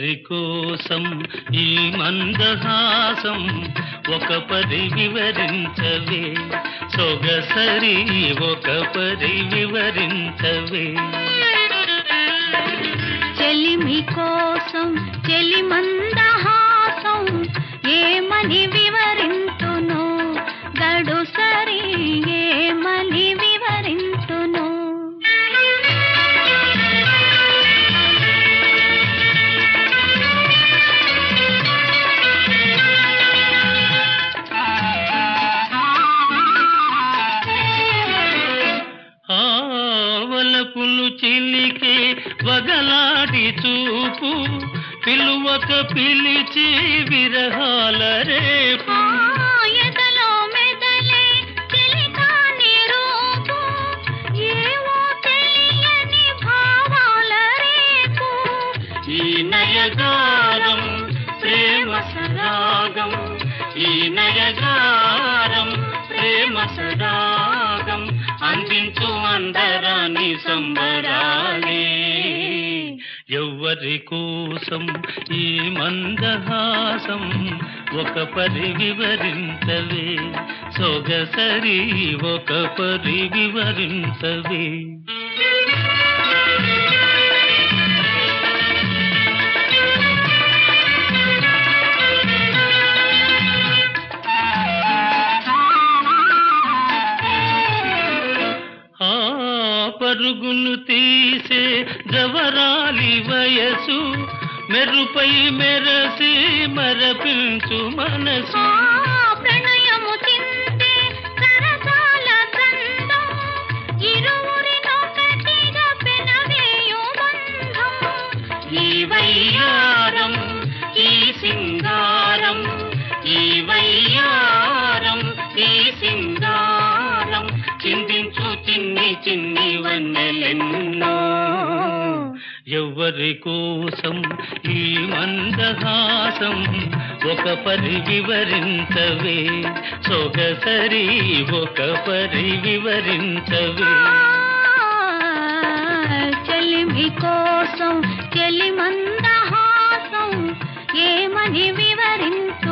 ఎవ్వరి కోసం ఈ మందహాసం ఒక పరి వివరించవే సొగసరి ఒక పరి వివరించవే చెలిమి కోసం చెలి మందహాసం ఏమని వివరింతును గడు సరి ఏమని వివరింతును ఆవలపులు చిలికే వగలాడి చూపు పిలువక పిలిచి విరహాల రేపు ఆ ఎదలో మెదలే చెలికాని రూపు ఏవో తెలియని భావాల రేపు ఈ నయగారం ప్రేమ సరాగం ఈ నయగారం ప్రేమ సరాగం అందించు అందరాని సంబరాలే ఎవ్వరి కోసం ఈ మందహాసం ఒక పరి వివరించవే సొగసరి ఒక పరి వివరించవే ఆ పరుగును తీసే జవరాలి వయసు మెరుపై మెరసి మరపించు మనసు ఆ ప్రణయము చిందే సరసాల గంధం ఇరువురినొకటిగా పెనవేయు బంధం ఈ వయ్యారం ఈ సింగారం ఈ వయ్యారం ఈ సింగారం చిందించు చిన్ని చిన్ని వన్నెలెన్నో ఎవరి కోసం ఈ మందహాసం ఒక పరి వివరించవే సొగసరి ఒక పరి వివరించవే చెలిమి కోసం చెలి మందహాసం ఏమని వివరించు